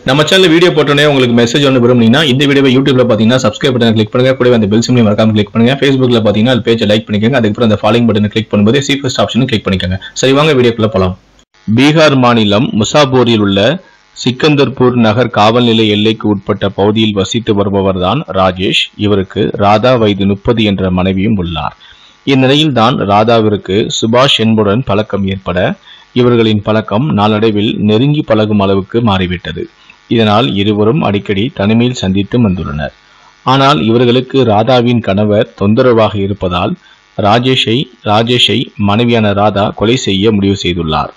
நம்ம channel video போட்டோன்னே உங்களுக்கு மெசேஜ் ஒன்று விரும்புனீங்கன்னா இந்த வீடியோவை யூடியூப்ல பார்த்தீங்கன்னா சப்ஸ்கிரைப் பட்டன் கிளிக் பண்ணுங்க கூடவே அந்த பெல் சிம்லையும் மறக்காம கிளிக் பண்ணுங்க ஃபேஸ்புக்ல பார்த்தீங்கன்னா அது பேஜை லைக் பண்ணிக்கோங்க அதுக்கப்புறம் அந்த ஃபாலோயிங் பட்டனை கிளிக் பண்ணும்போது சி ஃபர்ஸ்ட் ஆப்ஷனும் கிளிக் பண்ணிக்கோங்க சரி வாங்க வீடியோக்குள்ள போலாம் பீகார் மாநிலம் முசாபூரில் உள்ள சிக்கந்தர்பூர் நகர் காவல் நிலைய எல்லைக்கு உட்பட்ட பகுதியில் வசித்து வருபவர்தான் ராஜேஷ் இவருக்கு ராதா வயது முப்பது என்ற மனைவியும் உள்ளார் இந்நிலையில் தான் ராதாவிற்கு சுபாஷ் என்புடன் பழக்கம் ஏற்பட இவர்களின் பழக்கம் நாளடைவில் நெருங்கி பழகும் அளவுக்கு மாறிவிட்டது இதனால் இருவரும் அடிக்கடி தனிமையில் சந்தித்து வந்துள்ளனர் ஆனால் இவர்களுக்கு ராதாவின் கணவர் தொந்தரவாக இருப்பதால் ராஜேஷை ராஜேஷை மனைவியான ராதா கொலை செய்ய முடிவு செய்துள்ளார்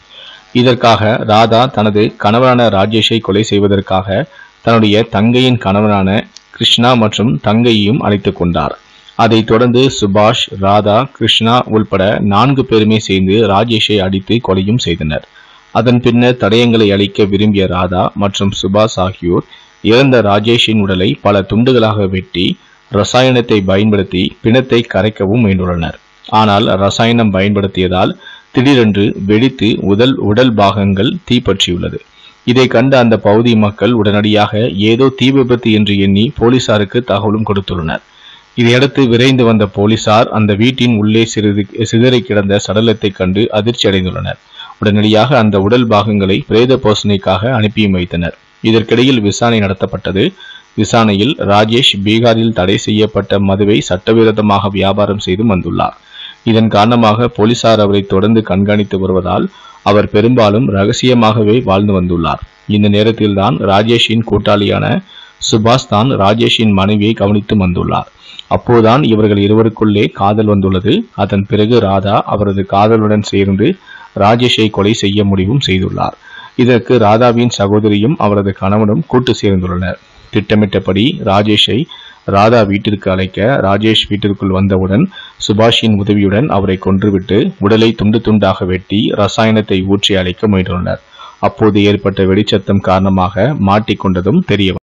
இதற்காக ராதா தனது கணவரான ராஜேஷை கொலை செய்வதற்காக தன்னுடைய தங்கையின் கணவரான கிருஷ்ணா மற்றும் தங்கையையும் அழைத்துக் கொண்டார் அதைத் தொடர்ந்து சுபாஷ் ராதா கிருஷ்ணா உள்பட நான்கு பேருமே சேர்ந்து ராஜேஷை அடித்து கொலையும் செய்தனர் அதன் பின்னர் தடயங்களை அளிக்க விரும்பிய ராதா மற்றும் சுபாஷ் ஆகியோர் இறந்த ராஜேஷின் உடலை பல துண்டுகளாக வெட்டி ரசாயனத்தை பயன்படுத்தி பிணத்தை கரைக்கவும் முயன்றுள்ளனர் ஆனால் ரசாயனம் பயன்படுத்தியதால் திடீரென்று வெடித்து உடல் உடல் பாகங்கள் தீப்பற்றியுள்ளது இதை கண்ட அந்த பகுதி மக்கள் உடனடியாக ஏதோ தீ விபத்து என்று எண்ணி போலீசாருக்கு தகவலும் கொடுத்துள்ளனர் இதையடுத்து விரைந்து வந்த போலீசார் அந்த வீட்டின் உள்ளே சிறிது சிதறி கிடந்த சடலத்தை கண்டு அதிர்ச்சி அடைந்துள்ளனர் உடனடியாக அந்த உடல் பாகங்களை பிரேத பரிசோதனைக்காக அனுப்பியும் வைத்தனர் இதற்கிடையில் விசாரணை நடத்தப்பட்டது விசாரணையில் ராஜேஷ் பீகாரில் தடை செய்யப்பட்ட மதுவை சட்டவிரோதமாக வியாபாரம் செய்து வந்துள்ளார் இதன் காரணமாக போலீசார் அவரை தொடர்ந்து கண்காணித்து வருவதால் அவர் பெரும்பாலும் ரகசியமாகவே வாழ்ந்து வந்துள்ளார் இந்த நேரத்தில்தான் ராஜேஷின் கூட்டாளியான சுபாஷ் தான் ராஜேஷின் மனைவியை கவனித்து வந்துள்ளார் அப்போதுதான் இவர்கள் இருவருக்குள்ளே காதல் வந்துள்ளது அதன் பிறகு ராதா அவரது காதலுடன் சேர்ந்து ராஜேஷை கொலை செய்ய முடிவும் செய்துள்ளார் இதற்கு ராதாவின் சகோதரியும் அவரது கணவனும் கூட்டு சேர்ந்துள்ளனர் திட்டமிட்டபடி ராஜேஷை ராதா வீட்டிற்கு அழைக்க ராஜேஷ் வீட்டிற்குள் வந்தவுடன் சுபாஷின் உதவியுடன் அவரை கொன்றுவிட்டு உடலை துண்டு துண்டாக வெட்டி ரசாயனத்தை ஊற்றி அழைக்க முயன்றுள்ளனர் அப்போது ஏற்பட்ட வெடிச்சத்தம் காரணமாக மாட்டிக்கொண்டதும் தெரிய